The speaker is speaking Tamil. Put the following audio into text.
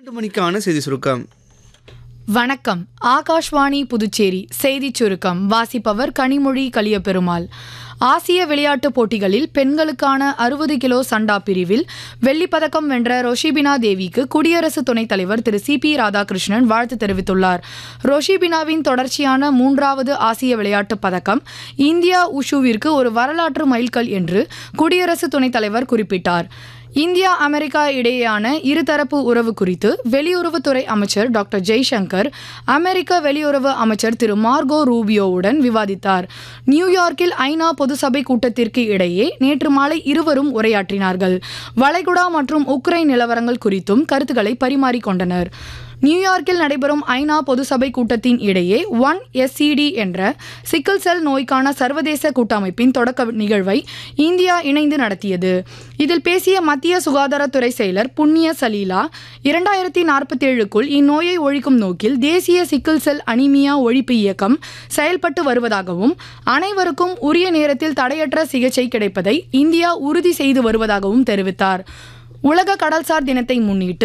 இரண்டு மணிக்கான செய்தி சுருக்கம் வணக்கம் ஆகாஷ்வாணி புதுச்சேரி செய்திச் சுருக்கம் வாசிப்பவர் கனிமொழி கலியபெருமாள் ஆசிய விளையாட்டுப் போட்டிகளில் பெண்களுக்கான அறுபது கிலோ சண்டா பிரிவில் வெள்ளிப் பதக்கம் வென்ற ரோஷிபினா தேவிக்கு குடியரசு துணைத் தலைவர் திரு சி பி ராதாகிருஷ்ணன் வாழ்த்து தெரிவித்துள்ளார் ரோஷிபினாவின் தொடர்ச்சியான மூன்றாவது ஆசிய விளையாட்டுப் பதக்கம் இந்தியா உஷுவிற்கு ஒரு வரலாற்று மைல்கல் என்று குடியரசு துணைத் தலைவர் குறிப்பிட்டார் இந்தியா அமெரிக்கா இடையேயான இருதரப்பு உறவு குறித்து வெளியுறவுத்துறை அமைச்சர் டாக்டர் ஜெய்சங்கர் அமெரிக்க வெளியுறவு அமைச்சர் திரு மார்கோ ரூபியோவுடன் விவாதித்தார் நியூயார்க்கில் ஐநா பொதுசபை கூட்டத்திற்கு இடையே நேற்று மாலை இருவரும் உரையாற்றினார்கள் வளைகுடா மற்றும் உக்ரைன் நிலவரங்கள் குறித்தும் கருத்துக்களை பரிமாறிக்கொண்டனர் நியூயார்க்கில் நடைபெறும் ஐநா பொதுசபை கூட்டத்தின் இடையே ஒன் எஸ்சிடி என்ற சிக்கல் செல் நோய்க்கான சர்வதேச கூட்டமைப்பின் தொடக்க நிகழ்வை இந்தியா இணைந்து நடத்தியது இதில் பேசிய மத்திய சுகாதாரத்துறை செயலர் புண்ணிய சலீலா இரண்டாயிரத்தி நாற்பத்தேழுக்குள் இந்நோயை ஒழிக்கும் நோக்கில் தேசிய சிக்கல் செல் அனிமியா ஒழிப்பு இயக்கம் செயல்பட்டு வருவதாகவும் அனைவருக்கும் உரிய நேரத்தில் தடையற்ற சிகிச்சை கிடைப்பதை இந்தியா உறுதி செய்து வருவதாகவும் தெரிவித்தார் உலக கடல்சார் தினத்தை முன்னிட்டு